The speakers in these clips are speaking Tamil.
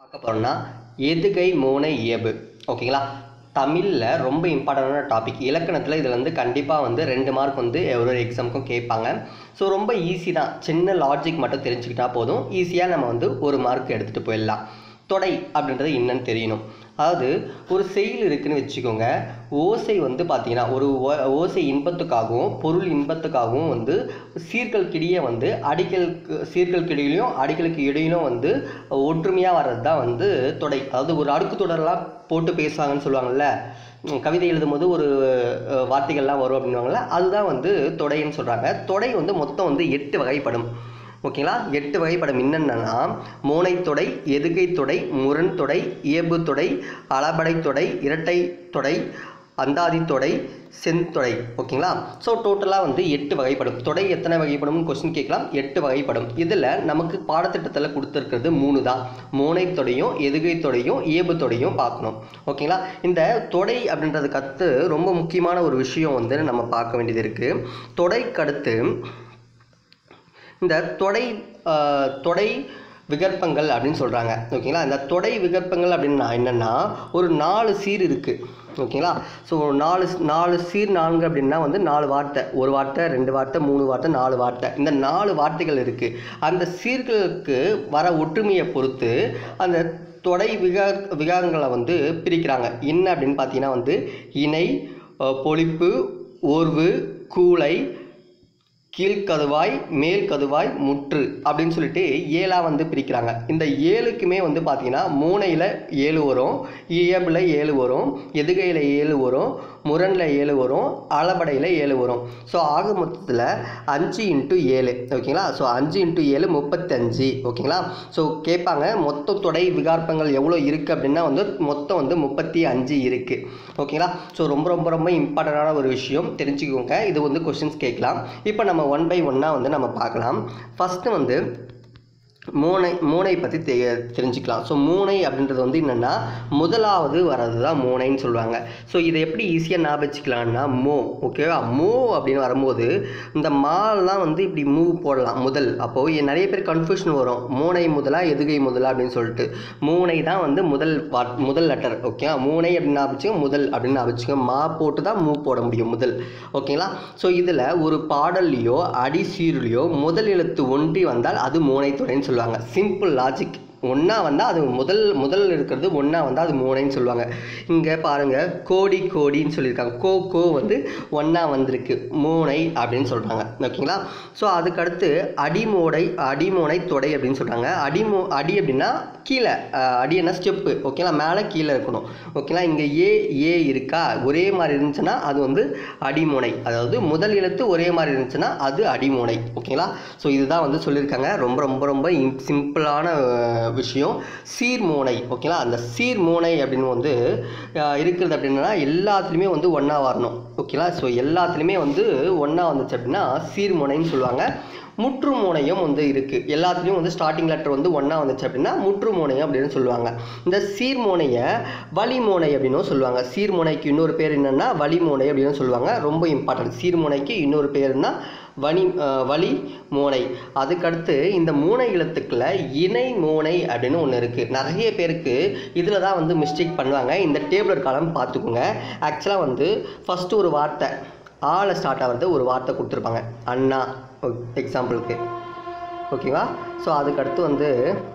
பார்க்க போகிறோம்னா எதுகை மோனை இயல்பு ஓகேங்களா தமிழில் ரொம்ப இம்பார்ட்டண்டான டாபிக் இலக்கணத்தில் இதில் வந்து கண்டிப்பாக வந்து ரெண்டு மார்க் வந்து ஒரு ஒரு எக்ஸாமுக்கும் கேட்பாங்க ஸோ ரொம்ப ஈஸி தான் சின்ன லாஜிக் மட்டும் தெரிஞ்சுக்கிட்டா போதும் ஈஸியாக நம்ம வந்து ஒரு மார்க் எடுத்துகிட்டு போயிடலாம் தொடை அப்படின்றது என்னன்னு தெரியணும் அதாவது ஒரு செயல் இருக்குன்னு வச்சுக்கோங்க ஓசை வந்து பார்த்தீங்கன்னா ஒரு ஓ- ஓசை இன்பத்துக்காகவும் பொருள் இன்பத்துக்காகவும் வந்து சீர்களுக்கிடையே வந்து அடிகளுக்கு சீர்களுக்கிடையிலையும் அடிகளுக்கு இடையிலும் வந்து ஒற்றுமையாக வர்றது தான் வந்து தொடை அதாவது ஒரு அடுக்கு தொடரெல்லாம் போட்டு பேசுவாங்கன்னு சொல்லுவாங்கல்ல உம், கவிதை எழுதும்போது ஒரு அஹ், வார்த்தைகள்லாம் வரும் அப்படின்வாங்கல்ல அதுதான் வந்து தொடைன்னு சொல்கிறாங்க தொடை வந்து மொத்தம் வந்து எட்டு வகைப்படும் ஓகேங்களா எட்டு வகைப்படம் என்னென்னா மோனை தொடை எதுகை தொடை முரண் தொடை இயல்பு தொடை அளபடை தொடை இரட்டை தொடை அந்தாதி தொடை செந்தொடை ஓகேங்களா ஸோ டோட்டலாக வந்து எட்டு வகைப்படும் தொடை எத்தனை வகைப்படும்னு கொஸ்டின் கேட்கலாம் எட்டு வகைப்படும் இதில் நமக்கு பாடத்திட்டத்தில் கொடுத்துருக்கிறது மூணு தான் மோனை தொடையும் எதுகை தொடையும் இயல்பு தொடையும் பார்க்கணும் ஓகேங்களா இந்த தொடை அப்படின்றது கற்று ரொம்ப முக்கியமான ஒரு விஷயம் வந்து நம்ம பார்க்க வேண்டியது இருக்குது தொடைக்கடுத்து இந்த தொடை ஆஹ், தொடை விகற்பங்கள் அப்படின்னு சொல்கிறாங்க ஓகேங்களா இந்த தொடை விகற்பங்கள் அப்படின்னா என்னென்னா ஒரு நாலு சீர் இருக்குது ஓகேங்களா ஸோ நாலு நாலு சீர் நான்கு அப்படின்னா வந்து நாலு வார்த்தை ஒரு வார்த்தை ரெண்டு வார்த்தை மூணு வார்த்தை நாலு வார்த்தை இந்த நாலு வார்த்தைகள் இருக்குது அந்த சீர்களுக்கு வர ஒற்றுமையை பொறுத்து அந்த தொடை விகார் விகாரங்களை வந்து பிரிக்கிறாங்க என்ன அப்படின்னு பார்த்தீங்கன்னா வந்து இணை அஹ், பொழிப்பு ஓர்வு கூளை கீழ்கதுவாய் மேல் கதுவாய் முற்று அப்படின்னு சொல்லிட்டு ஏழாக வந்து பிரிக்கிறாங்க இந்த ஏழுக்குமே வந்து பார்த்தீங்கன்னா மூனையில் ஏழு வரும் இயபில் ஏழு வரும் எதுகையில் ஏழு வரும் முரணில் ஏழு வரும் அளபடையில் ஏழு வரும் ஸோ ஆக மொத்தத்தில் அஞ்சு இன்ட்டு ஏழு ஓகேங்களா ஸோ அஞ்சு இன்ட்டு ஏழு முப்பத்தஞ்சு ஓகேங்களா ஸோ கேட்பாங்க மொத்த தொடை விகார்ப்பங்கள் எவ்வளோ இருக்குது அப்படின்னா வந்து மொத்தம் வந்து முப்பத்தி அஞ்சு இருக்குது ஓகேங்களா ஸோ ரொம்ப ரொம்ப ரொம்ப இம்பார்ட்டண்டான ஒரு விஷயம் தெரிஞ்சுக்கோங்க இது வந்து கொஷின்ஸ் கேட்கலாம் இப்போ நம்ம ஒன் பை ஒன்னாக வந்து நம்ம பார்க்கலாம் ஃபஸ்ட்டு வந்து மூனை மூனை பற்றி தெ தெரிஞ்சுக்கலாம் ஸோ மூனை அப்படின்றது வந்து என்னென்னா முதலாவது வர்றது தான் மூனைன்னு சொல்லுவாங்க ஸோ இதை எப்படி ஈஸியாக ஞாபகம் வச்சுக்கலாம்னா மோ ஓகேவா மோ அப்படின்னு வரும்போது இந்த மாலாம் வந்து இப்படி மூவ் போடலாம் முதல் அப்போது நிறைய பேர் கன்ஃபியூஷன் வரும் மூனை முதலா எதுகை முதலா அப்படின்னு சொல்லிட்டு மூனை தான் வந்து முதல் வாட் முதல் லெட்டர் ஓகேவா மூனை அப்படின்னு ஞாபகம் முதல் அப்படின்னு ஞாபகம் மா போட்டு தான் மூவ் போட முடியும் முதல் ஓகேங்களா ஸோ இதில் ஒரு பாடல்லையோ அடி சீருலையோ முதல் எழுத்து ஒன்றி வந்தால் அது மூனை தொடைன்னு சொல்லுவாங்க சிம்பிள் லாஜிக் ஒன்றா வந்தால் அது முதல் முதல் இருக்கிறது ஒன்றா வந்தால் அது மூனைன்னு சொல்லுவாங்க இங்கே பாருங்கள் கோடி கோடின்னு சொல்லியிருக்காங்க கோ கோ வந்து ஒன்றா வந்திருக்கு மூனை அப்படின்னு சொல்கிறாங்க ஓகேங்களா ஸோ அதுக்கடுத்து அடிமோடை அடிமோனை தொடை அப்படின்னு சொல்கிறாங்க அடிமோ அடி அப்படின்னா கீழே அஹ், அடின்னா ஸ்டெப்பு ஓகேங்களா மேலே கீழே இருக்கணும் ஓகேங்களா இங்கே ஏ ஏ இருக்கா ஒரே மாதிரி இருந்துச்சுன்னா அது வந்து அடிமுனை அதாவது முதல் எழுத்து ஒரே மாதிரி இருந்துச்சுன்னா அது அடிமுனை ஓகேங்களா ஸோ இதுதான் வந்து சொல்லியிருக்காங்க ரொம்ப ரொம்ப ரொம்ப இம்- சிம்பிளான அஹ், விஷயம் சீர்மோனை ஓகேங்களா அந்த சீர்மோனை அப்படின்னு வந்து அஹ், இருக்கிறது அப்படின்னா எல்லாத்துலேயுமே வந்து ஒன்றா வரணும் ஓகேங்களா ஸோ எல்லாத்துலேயுமே வந்து ஒன்றா வந்துச்சு அப்படின்னா சீர்முனைன்னு சொல்லுவாங்க முற்றுமுனையும் வந்து இருக்குது எல்லாத்துலேயும் வந்து ஸ்டார்டிங் லெட்டர் வந்து ஒன்றா வந்துச்சு அப்படின்னா முற்றுமுனையம் அப்படின்னு சொல்லுவாங்க இந்த சீர்மோனையை வழிமோனை அப்படின்னும் சொல்லுவாங்க சீர்முனைக்கு இன்னொரு பேர் என்னென்னா வழிமோனை அப்படின்னு சொல்லுவாங்க ரொம்ப இம்பார்ட்டன்ட் சீர்முனைக்கு இன்னொரு பேருன்னா வனி அஹ், வழி மோனை அதுக்கடுத்து இந்த மூனை எழுத்துக்களை இணை மோனை அப்படின்னு ஒன்று இருக்குது நிறைய பேருக்கு இதில் தான் வந்து மிஸ்டேக் பண்ணுவாங்க இந்த டேபிளர் காலம் பார்த்துக்கோங்க ஆக்சுவலாக வந்து ஃபஸ்ட்டு ஒரு வார்த்தை ஆளை ஸ்டார்ட் ஆகிறது ஒரு வார்த்தை கொடுத்துருப்பாங்க அண்ணா எக்ஸாம்பிளுக்கு ஓகேவா ஸோ அதுக்கடுத்து வந்து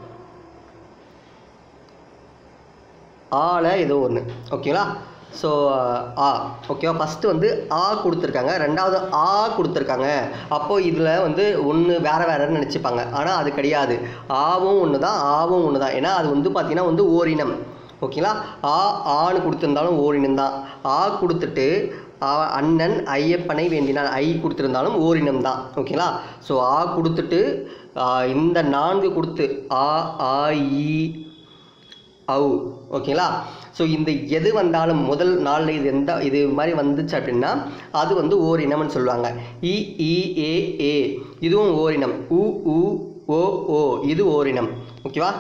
ஆல ஏதோ ஒன்று ஓகேங்களா ஸோ ஆ ஓகேவா ஃபஸ்ட்டு வந்து ஆ கொடுத்துருக்காங்க ரெண்டாவது ஆ கொடுத்துருக்காங்க அப்போது இதில் வந்து ஒன்று வேறு வேறுன்னு நினச்சிப்பாங்க ஆனால் அது கிடையாது ஆவும் ஒன்று தான் ஆவும் ஒன்று தான் ஏன்னா அது வந்து பார்த்திங்கன்னா வந்து ஓரினம் ஓகேங்களா ஆ ஆன்னு கொடுத்துருந்தாலும் ஓரினம் தான் ஆ கொடுத்துட்டு ஆ அண்ணன் ஐயப்பனை வேண்டினான் ஐ கொடுத்துருந்தாலும் ஓரினம் தான் ஓகேங்களா ஸோ ஆ கொடுத்துட்டு ஆ, இந்த நான்கு கொடுத்து ஆ ஆ இ ஔ ஓகேங்களா ஸோ இந்த எது வந்தாலும் முதல் நாளில் இது எந்த இது மாதிரி வந்துச்சு அப்படின்னா அது வந்து ஓரினம்னு சொல்லுவாங்க இ இ ஏ ஏ இதுவும் ஓரினம் உ உ ஓ ஓ இது ஓரினம் ஓகேவா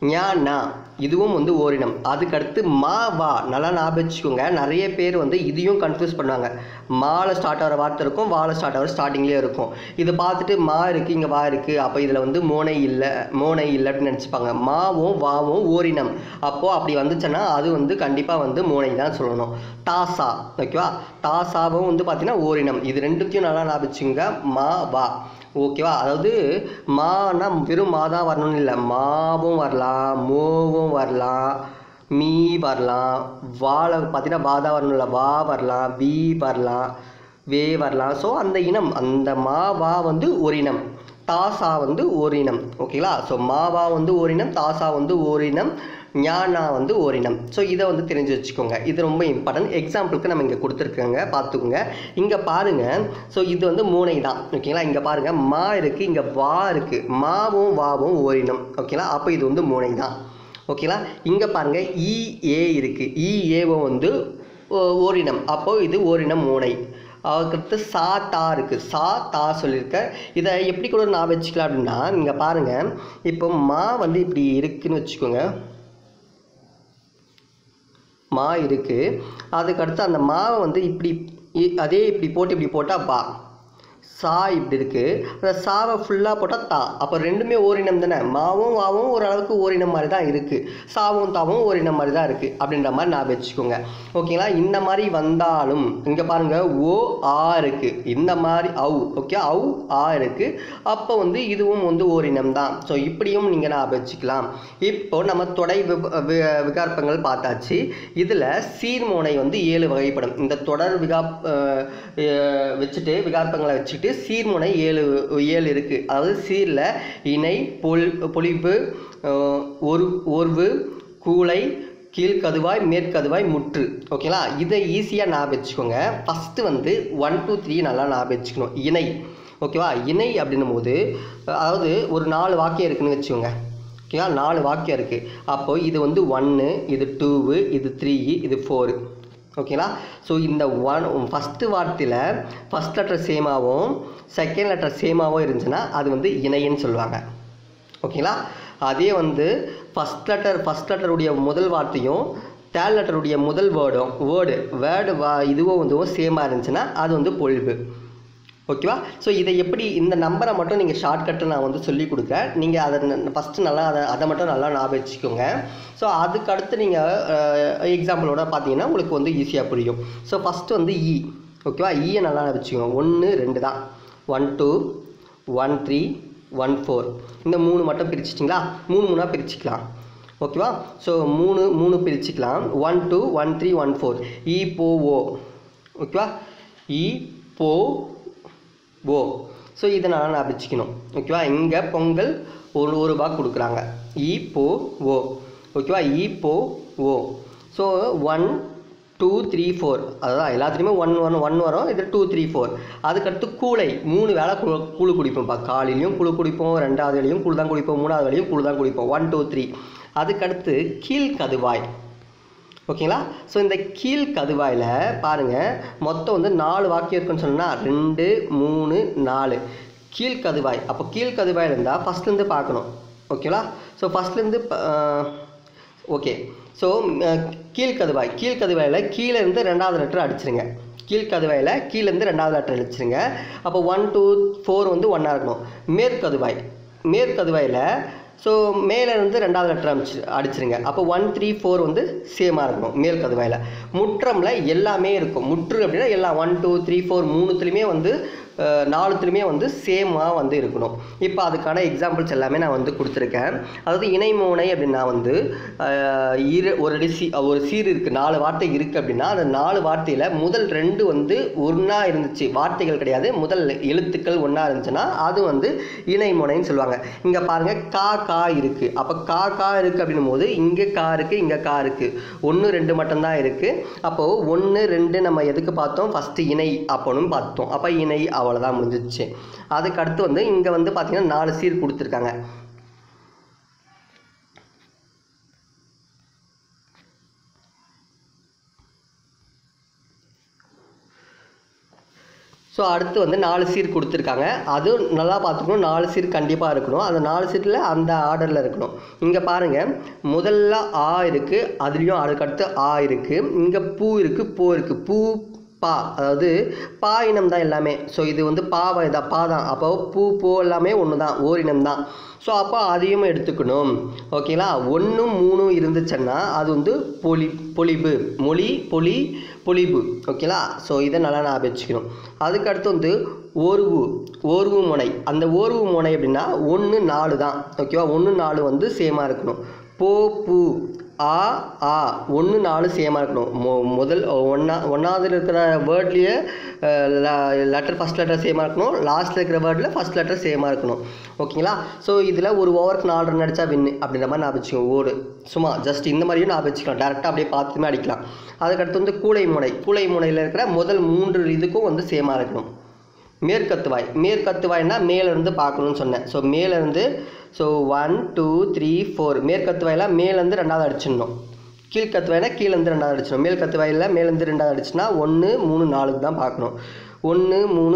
ஞா நா இதுவும் வந்து ஓரினம் அதுக்கடுத்து மா வா நல்லா ஞாபகம் வச்சுக்கோங்க நிறைய பேர் வந்து இதையும் கன்ஃபியூஸ் பண்ணுவாங்க மால ஸ்டார்ட் ஆகிற வார்த்தை இருக்கும் வால ஸ்டார்ட் ஆகிற ஸ்டார்டிங்லேயே இருக்கும் இதை பார்த்துட்டு மா இருக்குது இங்கே வா இருக்குது அப்போ இதில் வந்து மோனை இல்லை மோனை இல்லை அப்படின்னு நினச்சிப்பாங்க மாவும் வாவும் ஓரினம் அப்போது அப்படி வந்துச்சுன்னா அது வந்து கண்டிப்பாக வந்து மோனை தான் சொல்லணும் தாசா ஓகேவா தாசாவும் வந்து பார்த்தீங்கன்னா ஓரினம் இது ரெண்டுத்தையும் நல்லா ஞாபகம் வச்சுங்க மா வா ஓகேவா அதாவது மானா வெறும் மா தான் வரணும்னு இல்லை மாவும் வரலாம் மோவும் வரலாம் மீ வரலாம் வாழ பார்த்தீங்கன்னா வா தான் வரணும் இல்லை வா வரலாம் வி வரலாம் வே வரலாம் ஸோ அந்த இனம் அந்த மா வா வந்து ஒரு இனம் தாசா வந்து ஓரினம் ஓகேங்களா ஸோ மாவா வந்து ஓரினம் தாசா வந்து ஓரினம் ஞானா வந்து ஓரினம் ஸோ இதை வந்து தெரிஞ்சு வச்சுக்கோங்க இது ரொம்ப இம்பார்ட்டன்ட் எக்ஸாம்பிளுக்கு நம்ம இங்கே கொடுத்துருக்கோங்க பார்த்துக்கோங்க இங்கே பாருங்கள் ஸோ இது வந்து மூனை தான் ஓகேங்களா இங்கே பாருங்கள் மா இருக்குது இங்கே வா இருக்குது மாவும் வாவும் ஓரினம் ஓகேங்களா அப்போ இது வந்து மூனை தான் ஓகேங்களா இங்கே பாருங்கள் இ ஏ இருக்குது இ ஏவும் வந்து ஓ- ஓரினம் அப்போ இது ஓரினம் மூனை அதுக்கடுத்து சா தா இருக்குது சா தா சொல்லியிருக்கேன் இதை எப்படி கூட நான் வச்சுக்கலாம் அப்படின்னா நீங்கள் பாருங்கள் இப்போ மா வந்து இப்படி இருக்குன்னு வச்சுக்கோங்க மா இருக்குது அதுக்கடுத்து அந்த மாவை வந்து இப்படி இ- அதே இப்படி போட்டு இப்படி போட்டால் பா சா இப்படி இருக்குது அந்த சாவை ஃபுல்லாக போட்டால் தா அப்போ ரெண்டுமே ஓரினம் தானே மாவும் வாவும் ஓரளவுக்கு ஓரினம் மாதிரி தான் இருக்குது சாவும் தாவும் ஓரினம் மாதிரி தான் இருக்குது அப்படின்ற மாதிரி நான் வச்சுக்கோங்க ஓகேங்களா இந்த மாதிரி வந்தாலும் இங்கே பாருங்கள் ஓ ஆ இருக்குது இந்த மாதிரி அவு ஓகே அவு ஆ இருக்குது அப்போ வந்து இதுவும் வந்து ஓரினம் தான் ஸோ இப்படியும் நீங்கள் நான் வச்சுக்கலாம் இப்போ நம்ம தொடை விப- வி- விகார்ப்பங்கள் பார்த்தாச்சு இதில் சீர்மோனை வந்து ஏழு வகைப்படும் இந்த தொடர் விகா அஹ், அஹ், வச்சுட்டு விகார்ப்பங்களை வச்சுட்டு சீர்முனை ஏழு ஏழு இருக்குது அதாவது சீரில் இணை பொல் பொலிப்பு அஹ், ஒரு ஒர்வு கூளை கீழ்கதுவாய் மேற்கதுவாய் முற்று ஓகேங்களா இதை ஈஸியாக ஞாபகம் வச்சுக்கோங்க ஃபஸ்ட்டு வந்து ஒன் டூ த்ரீ நல்லா ஞாபகம் வச்சுக்கணும் இணை ஓகேவா இணை அப்படின்னும் போது அதாவது ஒரு நாலு வாக்கியம் இருக்குன்னு வச்சுக்கோங்க ஓகேவா நாலு வாக்கியம் இருக்குது அப்போ இது வந்து ஒன்று இது டூவு இது த்ரீ இது ஃபோரு ஓகேங்களா ஸோ இந்த ஒன் ஃபஸ்ட்டு வார்த்தையில் ஃபஸ்ட் லெட்டர் சேமாவும் செகண்ட் லெட்டர் சேமாவும் இருந்துச்சுன்னா அது வந்து இணைன்னு சொல்லுவாங்க ஓகேங்களா அதே வந்து ஃபஸ்ட் லெட்டர் ஃபஸ்ட் லெட்டருடைய முதல் வார்த்தையும் தேர்ட் லெட்டருடைய முதல் வேர்டும் வேர்டு வேர்டு வா இதுவும் வந்து சேமாக இருந்துச்சுன்னா அது வந்து பொழிவு ஓகேவா ஸோ இதை எப்படி இந்த நம்பரை மட்டும் நீங்கள் ஷார்ட்கட்டு நான் வந்து சொல்லி கொடுக்குறேன் நீங்கள் அதை ஃபஸ்ட்டு நல்லா அதை அதை மட்டும் நல்லா ஞாபகம் வச்சுக்கோங்க ஸோ அதுக்கு அடுத்து நீங்கள் எக்ஸாம்பிளோட பார்த்தீங்கன்னா உங்களுக்கு வந்து ஈஸியாக புரியும் ஸோ ஃபஸ்ட்டு வந்து இ ஓகேவா ஈயை நல்லா வச்சுக்கோங்க ஒன்று ரெண்டு தான் one two one three one four இந்த மூணு மட்டும் பிரிச்சிட்டிங்களா மூணு மூணாக பிரிச்சுக்கலாம் ஓகேவா ஸோ மூணு மூணு பிரிச்சுக்கலாம் one two one three one four இ போ ஓ ஓகேவா இ போ ஓ ஸோ இதை நான் நான் வச்சுக்கணும் ஓகேவா இங்கே பொங்கல் ஒரு ஒரு ரூபா கொடுக்குறாங்க இ போ ஓ ஓகேவா இ போ ஓ so one two three four அதுதான் எல்லாத்துலேயுமே ஒன் ஒன் ஒன் வரும் இது டூ த்ரீ ஃபோர் அதுக்கடுத்து கூளை மூணு வேளை கூழ் கூழு குடிப்போம்ப்பா காலையிலையும் குழு குடிப்போம் ரெண்டாவது வேலையும் குழு தான் குடிப்போம் மூணாவது வேலையும் குழு தான் குடிப்போம் ஒன் டூ த்ரீ அதுக்கடுத்து கீழ்கதுவாய் ஓகேங்களா ஸோ இந்த கீழ் கதுவாயில் பாருங்கள் மொத்தம் வந்து நாலு வாக்கியம் இருக்குன்னு சொன்னால் ரெண்டு மூணு நாலு கீழ் கதுவாய் அப்போ கீழ் கதுவாயில் இருந்தால் ஃபஸ்ட்லேருந்து பார்க்கணும் ஓகேங்களா ஸோ ஃபஸ்ட்லேருந்து ஓகே ஸோ கீழ்கதுவாய் கீழ்கதுவாயில் கீழே இருந்து ரெண்டாவது லெட்டர் அடிச்சிருங்க கீழ்கதுவாயில் கீழேருந்து ரெண்டாவது லெட்டர் அடிச்சிருங்க அப்போ ஒன் டூ ஃபோர் வந்து ஒன்றா இருக்கணும் மேற்கதுவாய் மேற்கதுவாயில் ஸோ மேலே இருந்து ரெண்டாவது லெட்டர் அடிச்சு அடிச்சிருங்க அப்போ ஒன் த்ரீ ஃபோர் வந்து சேமாக இருக்கணும் மேல் கதுவாயில் முற்றமில் எல்லாமே இருக்கும் முற்று அப்படின்னா எல்லாம் ஒன் டூ த்ரீ ஃபோர் மூணுத்துலேயுமே வந்து அஹ், நாலுத்துலேயுமே வந்து சேமாக வந்து இருக்கணும் இப்போ அதுக்கான எக்ஸாம்பிள்ஸ் எல்லாமே நான் வந்து கொடுத்துருக்கேன் அதாவது இணைமோனை அப்படின்னா வந்து அஹ், இரு ஒரு அடி சீ ஒரு சீர் இருக்குது நாலு வார்த்தை இருக்குது அப்படின்னா அந்த நாலு வார்த்தையில் முதல் ரெண்டு வந்து ஒன்றா இருந்துச்சு வார்த்தைகள் கிடையாது முதல் எழுத்துக்கள் ஒன்றா இருந்துச்சுன்னா அது வந்து இணைமுனைன்னு சொல்லுவாங்க இங்கே பாருங்கள் கா கா இருக்குது அப்போ கா கா இருக்குது அப்படின்னும் போது இங்கே கா இருக்குது இங்கே கா இருக்குது ஒன்று ரெண்டு மட்டும்தான் இருக்குது அப்போது ஒன்று ரெண்டு நம்ம எதுக்கு பார்த்தோம் ஃபஸ்ட்டு இணை அப்போன்னு பார்த்தோம் அப்போ இணை அவ்வளோதான் முடிஞ்சிச்சு அதுக்கு அடுத்து வந்து இங்கே வந்து பார்த்தீங்கன்னா நாலு சீர் கொடுத்துருக்காங்க ஸோ அடுத்து வந்து நாலு சீர் கொடுத்துருக்காங்க அதுவும் நல்லா பார்த்துக்கணும் நாலு சீர் கண்டிப்பாக இருக்கணும் அந்த நாலு சீரில் அந்த ஆர்டரில் இருக்கணும் இங்கே பாருங்கள் முதல்ல ஆ இருக்குது அதுலேயும் அதுக்கடுத்து ஆ இருக்குது இங்கே பூ இருக்குது பூ இருக்குது பூ பா அதாவது பா இனம் தான் எல்லாமே ஸோ இது வந்து பாவை இதான் பா தான் அப்போ பூ பூ எல்லாமே ஒன்று தான் ஓரினம் தான் ஸோ அப்போ அதையும் எடுத்துக்கணும் ஓகேங்களா ஒன்றும் மூணும் இருந்துச்சுன்னா அது வந்து பொலி பொலிபு மொழி பொலி பொலிபு ஓகேங்களா ஸோ இதை நல்லா ஞாபகம் வச்சுக்கணும் அதுக்கடுத்து வந்து ஓர்வு ஓர்வு முனை அந்த ஓர்வு முனை அப்படின்னா ஒன்று நாலு தான் ஓகேவா ஒன்று நாலு வந்து சேமாக இருக்கணும் போ பூ ஆ ஆ ஒன்று நாலு சேமாக இருக்கணும் மொ முதல் ஒன்றா ஒன்றாவதுல இருக்கிற வேர்ட்லேயே லெட்டர் ஃபஸ்ட் லெட்டர் சேமாக இருக்கணும் லாஸ்ட்டில் இருக்கிற வேர்டில் ஃபஸ்ட் லெட்டர் சேமாக இருக்கணும் ஓகேங்களா ஸோ இதில் ஒரு ஓவருக்கு நாலு ரன் அடித்தா வின்னு அப்படின்ற மாதிரி நான் வச்சுக்கோங்க ஓடு சும்மா ஜஸ்ட் இந்த மாதிரியும் நான் வச்சுக்கலாம் டேரெக்டாக அப்படியே பார்த்துமே அடிக்கலாம் அதுக்கடுத்து வந்து கூளை முனை கூளை முனையில் இருக்கிற முதல் மூன்று இதுக்கும் வந்து சேமாக இருக்கணும் மேற்கத்துவாய் மேற்கத்துவாய்னா மேலேருந்து பார்க்கணும்னு சொன்னேன் ஸோ மேலேருந்து so one two three four மேற்கத்துவாயெல்லாம் மேலேருந்து ரெண்டாவது அடிச்சிடணும் கீழ்கத்துவாய்னா கீழேருந்து ரெண்டாவது அடிச்சிடணும் மேல் கத்துவாயில் மேலேருந்து ரெண்டாவது அடிச்சுன்னா ஒன்று மூணு நாலுக்கு தான் பார்க்கணும் ஒன்று மூணு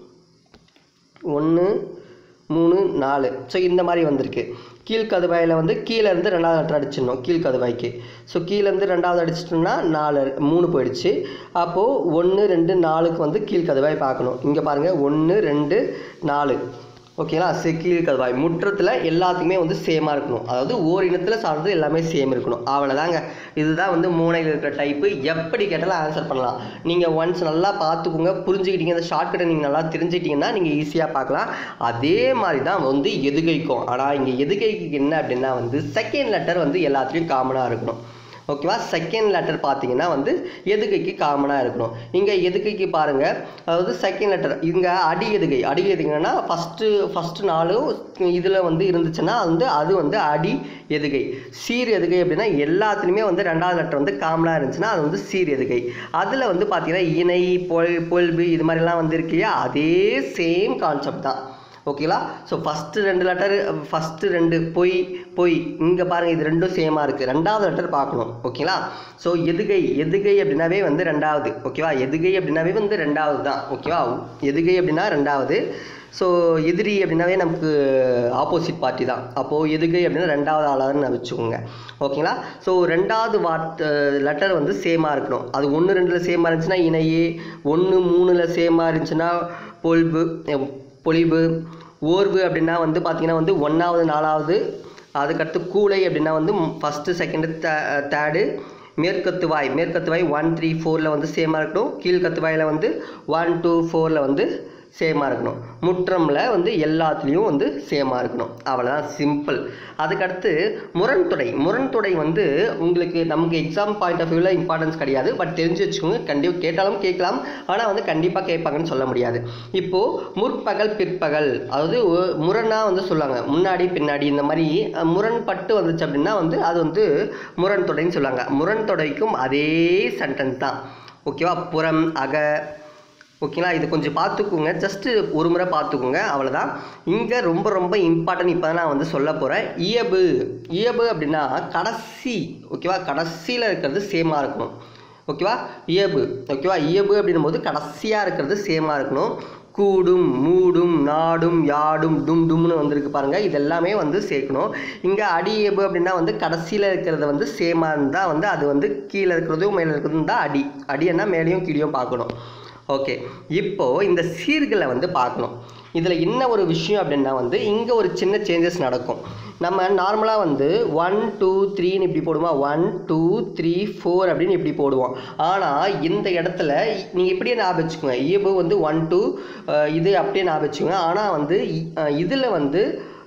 ஒன்று மூணு நாலு ஸோ இந்த மாதிரி வந்திருக்கு கீழ்கதுவாயில் வந்து கீழேருந்து ரெண்டாவது லெட்டர் அடிச்சிடணும் கீழ்கதுவாய்க்கு ஸோ கீழேருந்து ரெண்டாவது அடிச்சிட்டோம்னா நாலு மூணு போயிடுச்சு அப்போது ஒன்று ரெண்டு நாலுக்கு வந்து கீழ்கதுவாய் பார்க்கணும் இங்கே பாருங்கள் ஒன்று ரெண்டு நாலு ஓகேங்களா சே கீழ்கதுவாய் முற்றத்தில் எல்லாத்துக்குமே வந்து சேமாக இருக்கணும் அதாவது ஓர் இனத்தில் சார்ந்தது எல்லாமே சேம் இருக்கணும் அவ்வளோதாங்க இதுதான் வந்து மூணையில் இருக்கிற டைப்பு எப்படி கேட்டாலும் ஆன்சர் பண்ணலாம் நீங்கள் ஒன்ஸ் நல்லா பார்த்துக்கோங்க புரிஞ்சுக்கிட்டீங்க இந்த ஷார்ட்கட்டை நீங்கள் நல்லா தெரிஞ்சுக்கிட்டீங்கன்னா நீங்கள் ஈஸியாக பார்க்கலாம் அதே மாதிரி தான் வந்து எதுகைக்கும் ஆனால் இங்கே எதுகைக்கு என்ன அப்படின்னா வந்து செகண்ட் லெட்டர் வந்து எல்லாத்துலேயும் காமனாக இருக்கணும் ஓகேவா செகண்ட் லெட்டர் பார்த்தீங்கன்னா வந்து எதுகைக்கு காமனாக இருக்கணும் இங்கே எதுகைக்கு பாருங்கள் அதாவது செகண்ட் லெட்டர் இங்கே அடி எதுகை அடி எதுகைன்னா ஃபஸ்ட்டு ஃபஸ்ட்டு நாளும் இதில் வந்து இருந்துச்சுன்னா வந்து அது வந்து அடி எதுகை சீர் எதுகை அப்படின்னா எல்லாத்துலேயுமே வந்து ரெண்டாவது லெட்டர் வந்து காமனாக இருந்துச்சுன்னா அது வந்து சீர் எதுகை அதில் வந்து பார்த்தீங்கன்னா இணை பொல் பொல்பு இது மாதிரிலாம் வந்து இருக்கு இல்லையா அதே சேம் கான்செப்ட் தான் ஓகேங்களா ஸோ ஃபஸ்ட்டு ரெண்டு லெட்டர் ஃபஸ்ட்டு ரெண்டு பொய் பொய் இங்கே பாருங்கள் இது ரெண்டும் சேமாக இருக்குது ரெண்டாவது லெட்டர் பார்க்கணும் ஓகேங்களா ஸோ எதுகை எதுகை அப்படின்னாவே வந்து ரெண்டாவது ஓகேவா எதுகை அப்படின்னாவே வந்து ரெண்டாவது தான் ஓகேவா எதுகை அப்படின்னா ரெண்டாவது ஸோ எதிரி அப்படின்னாவே நமக்கு ஆப்போசிட் பார்ட்டி தான் அப்போது எதுகை அப்படின்னா ரெண்டாவது ஆளாதுன்னு நான் வச்சுக்கோங்க ஓகேங்களா ஸோ ரெண்டாவது வார்த் லெட்டர் வந்து சேமாக இருக்கணும் அது ஒன்று ரெண்டில் சேமாக இருந்துச்சுன்னா இணையே ஒன்று மூணில் சேமாக இருந்துச்சுன்னா பொல்பு பொலிவு ஓர்வு அப்படின்னா வந்து பார்த்தீங்கன்னா வந்து ஒன்றாவது நாலாவது அதுக்கடுத்து கூளை அப்படின்னா வந்து ஃபஸ்ட்டு செகண்டு தேர்டு மேற்கத்துவாய் மேற்கத்துவாய் ஒன் த்ரீ ஃபோரில் வந்து சேமாக இருக்கணும் கீழ்கத்துவாயில் வந்து ஒன் டூ ஃபோரில் வந்து சேமாக இருக்கணும் முற்றமில் வந்து எல்லாத்துலேயும் வந்து சேமாக இருக்கணும் அவ்வளோதான் சிம்பிள் அதுக்கடுத்து முரண்தொடை முரண்தொடை வந்து உங்களுக்கு நமக்கு எக்ஸாம் பாயிண்ட் ஆஃப் வியூவில் இம்பார்ட்டன்ஸ் கிடையாது பட் தெரிஞ்சு வச்சுக்கோங்க கண்டிப்பாக கேட்டாலும் கேட்கலாம் ஆனால் வந்து கண்டிப்பாக கேட்பாங்கன்னு சொல்ல முடியாது இப்போது முற்பகல் பிற்பகல் அதாவது ஒ- முரணா வந்து சொல்லுவாங்க முன்னாடி பின்னாடி இந்த மாதிரி அஹ், முரண்பட்டு வந்துச்சு அப்படின்னா வந்து அது வந்து முரண்தொடைன்னு சொல்லுவாங்க முரண்தொடைக்கும் அதே சென்டென்ஸ் தான் ஓகேவா புறம் அக ஓகேங்களா இது கொஞ்சம் பார்த்துக்கோங்க ஜஸ்ட்டு ஒரு முறை பார்த்துக்கோங்க அவ்வளோதான் இங்கே ரொம்ப ரொம்ப இம்பார்ட்டன்ட் இப்போ நான் வந்து சொல்ல போகிறேன் இயபு இயபு அப்படின்னா கடைசி ஓகேவா கடைசியில் இருக்கிறது சேமாக இருக்கணும் ஓகேவா இயபு ஓகேவா இயபு அப்படின்னும் போது கடைசியாக இருக்கிறது சேமாக இருக்கணும் கூடும் மூடும் நாடும் யாடும் டும் டும்னு வந்திருக்கு பாருங்க இது எல்லாமே வந்து சேர்க்கணும் இங்கே அடி இயபு அப்படின்னா வந்து கடைசியில் இருக்கிறது வந்து சேமாக இருந்தால் வந்து அது வந்து கீழே இருக்கிறதும் மேலே இருக்கிறதும் தான் அடி அடின்னா மேலேயும் கீழேயும் பார்க்கணும் ஓகே இப்போ இந்த சீர்களை வந்து பார்க்கணும் இதில் என்ன ஒரு விஷயம் அப்படின்னா வந்து இங்கே ஒரு சின்ன சேஞ்சஸ் நடக்கும் நம்ம நார்மலாக வந்து ஒன் டூ த்ரீன்னு இப்படி போடுவோம் ஒன் டூ த்ரீ ஃபோர் அப்படின்னு இப்படி போடுவோம் ஆனால் இந்த இடத்துல நீங்கள் இப்படியே ஞாபகம் வச்சுக்கோங்க இயல்பு வந்து ஒன் டூ இது அப்படியே ஞாபகம் வச்சுக்கோங்க ஆனால் வந்து இதில் வந்து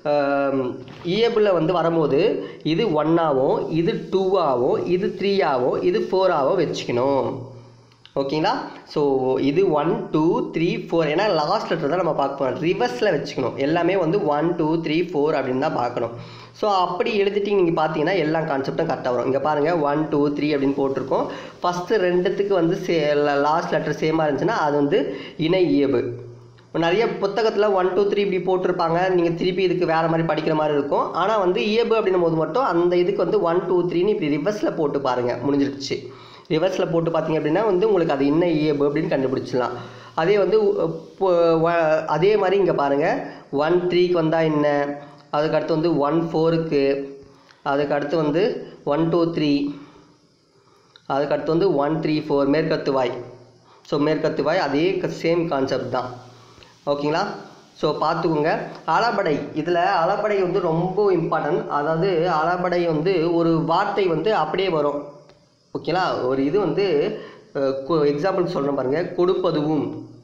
இயபில் வந்து வரும்போது இது ஒன்னாகவும் இது டூவாகவும் இது த்ரீயாகவும் இது ஃபோராகவும் வச்சுக்கணும் ஓகேங்களா ஸோ இது ஒன் டூ த்ரீ ஃபோர் ஏன்னா லாஸ்ட் லெட்டர் தான் நம்ம பார்க்க போகிறோம் ரிவர்ஸில் வச்சுக்கணும் எல்லாமே வந்து ஒன் டூ த்ரீ ஃபோர் அப்படின்னு தான் பார்க்கணும் ஸோ அப்படி எழுதிட்டு நீங்கள் பார்த்தீங்கன்னா எல்லா கான்செப்டும் கரெக்டாக வரும் இங்கே பாருங்கள் ஒன் டூ த்ரீ அப்படின்னு போட்டிருக்கோம் ஃபஸ்ட்டு ரெண்டுத்துக்கு வந்து சே லாஸ்ட் லெட்டர் சேமாக இருந்துச்சுன்னா அது வந்து இணை இயல்பு இப்போ நிறைய புத்தகத்தில் ஒன் டூ த்ரீ இப்படி போட்டிருப்பாங்க நீங்கள் திருப்பி இதுக்கு வேறு மாதிரி படிக்கிற மாதிரி இருக்கும் ஆனால் வந்து இயல்பு அப்படின்னும் போது மட்டும் அந்த இதுக்கு வந்து ஒன் டூ த்ரீன்னு இப்படி ரிவர்ஸில் போட்டு பாருங்கள் முடிஞ்சிருச்சு ரிவர்ஸில் போட்டு பார்த்தீங்க அப்படின்னா வந்து உங்களுக்கு அது என்ன இயல்பு அப்படின்னு கண்டுபிடிச்சிடலாம் அதே வந்து உ- இப்போ வ- அதே மாதிரி இங்கே பாருங்கள் ஒன் த்ரீக்கு வந்தால் என்ன அதுக்கடுத்து வந்து ஒன் ஃபோருக்கு அதுக்கடுத்து வந்து ஒன் டூ த்ரீ அதுக்கடுத்து வந்து ஒன் த்ரீ ஃபோர் மேற்கத்து வாய் ஸோ மேற்கத்து வாய் அதே சேம் கான்செப்ட் தான் ஓகேங்களா ஸோ பார்த்துக்கோங்க அளபடை இதில் அளபடை வந்து ரொம்ப இம்பார்ட்டன்ட் அதாவது அளபடை வந்து ஒரு வார்த்தை வந்து அப்படியே வரும் ஓகேங்களா ஒரு இது வந்து எக்ஸாம்பிள் சொல்கிறேன் பாருங்கள் கொடுப்பதுவும்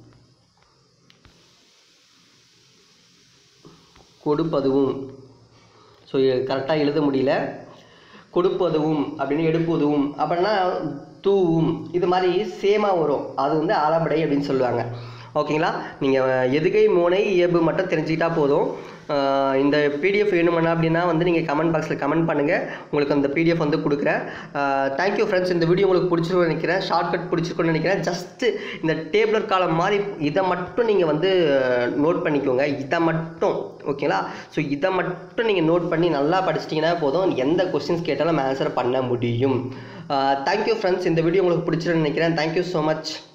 கொடுப்பதுவும் ஸோ கரெக்டாக எழுத முடியல கொடுப்பதுவும் அப்படின்னு எடுப்பதுவும் அப்படின்னா தூவும் இது மாதிரி சேமாக வரும் அது வந்து அளபடை அப்படின்னு சொல்லுவாங்க ஓகேங்களா நீங்கள் எதுகை மோனை இயல்பு மட்டும் தெரிஞ்சுக்கிட்டா போதும் ஆஹ் இந்த பிடிஎஃப் வேணுமென்னா அப்படின்னா வந்து நீங்கள் கமெண்ட் பாக்ஸில் கமெண்ட் பண்ணுங்கள் உங்களுக்கு அந்த பிடிஎஃப் வந்து கொடுக்குறேன் தேங்க்யூ ஃப்ரெண்ட்ஸ் இந்த வீடியோ உங்களுக்கு பிடிச்சிருக்கும்னு நினைக்கிறேன் ஷார்ட்கட் பிடிச்சிருக்கும்னு நினைக்கிறேன் ஜஸ்ட்டு இந்த டேபிளர் காலம் மாதிரி இதை மட்டும் நீங்கள் வந்து நோட் பண்ணிக்கோங்க இதை மட்டும் ஓகேங்களா ஸோ இதை மட்டும் நீங்கள் நோட் பண்ணி நல்லா படிச்சிட்டிங்கன்னா போதும் எந்த கொஸ்டின்ஸ் கேட்டாலும் ஆன்சர் பண்ண முடியும் தேங்க்யூ ஃப்ரெண்ட்ஸ் இந்த வீடியோ உங்களுக்கு பிடிச்சிருக்குன்னு நினைக்கிறேன் தேங்க்யூ ஸோ மச்